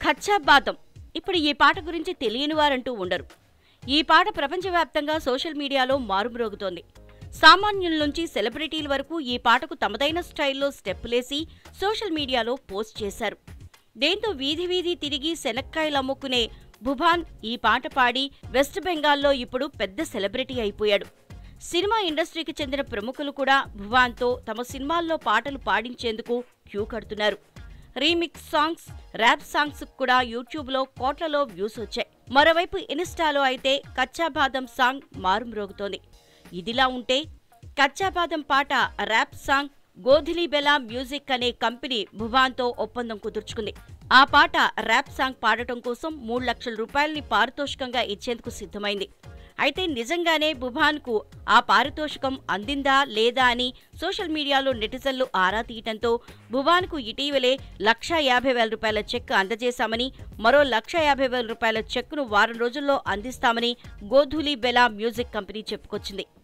కచ్చా బాదం ఇప్పుడు ఈ పాట గురించి తెలియని వారంటూ ఉండరు ఈ పాట ప్రపంచవ్యాప్తంగా సోషల్ మీడియాలో మారుమ్రోగుతోంది సామాన్యుల నుంచి సెలబ్రిటీల వరకు ఈ పాటకు తమదైన స్టైల్లో స్టెప్పులేసి సోషల్ మీడియాలో పోస్ట్ చేశారు దీంతో వీధి వీధి తిరిగి శనక్కాయలు అమ్ముకునే భుభాన్ ఈ పాట పాడి వెస్ట్ బెంగాల్లో ఇప్పుడు పెద్ద సెలబ్రిటీ అయిపోయాడు సినిమా ఇండస్ట్రీకి చెందిన ప్రముఖులు కూడా భువాన్తో తమ సినిమాల్లో పాటలు పాడించేందుకు క్యూ కడుతున్నారు రీమిక్స్ సాంగ్స్ ర్యాప్ సాంగ్స్ కూడా యూట్యూబ్లో కోట్లలో వ్యూస్ వచ్చాయి మరోవైపు ఇన్స్టాలో అయితే కచ్చా బాదం సాంగ్ మారుమ్రోగుతోంది ఇదిలా ఉంటే కచ్చా బాదం పాట rap song Godhuli Bela music అనే కంపెనీ భువాన్తో ఒప్పందం కుదుర్చుకుంది ఆ పాట ర్యాప్ సాంగ్ పాడటం కోసం మూడు లక్షల రూపాయలని పారితోషికంగా ఇచ్చేందుకు సిద్ధమైంది అయితే నిజంగానే బుభాన్కు ఆ పారితోషికం అందిందా లేదా అని సోషల్ మీడియాలో నెటిజన్లు ఆరా తీయటంతో బుభాన్కు ఇటీవలే లక్షా యాభై వేల రూపాయల చెక్ అందజేశామని మరో లక్ష యాభై వేల రూపాయల చెక్ను వారం రోజుల్లో అందిస్తామని గోధులి బెలా మ్యూజిక్ కంపెనీ చెప్పుకొచ్చింది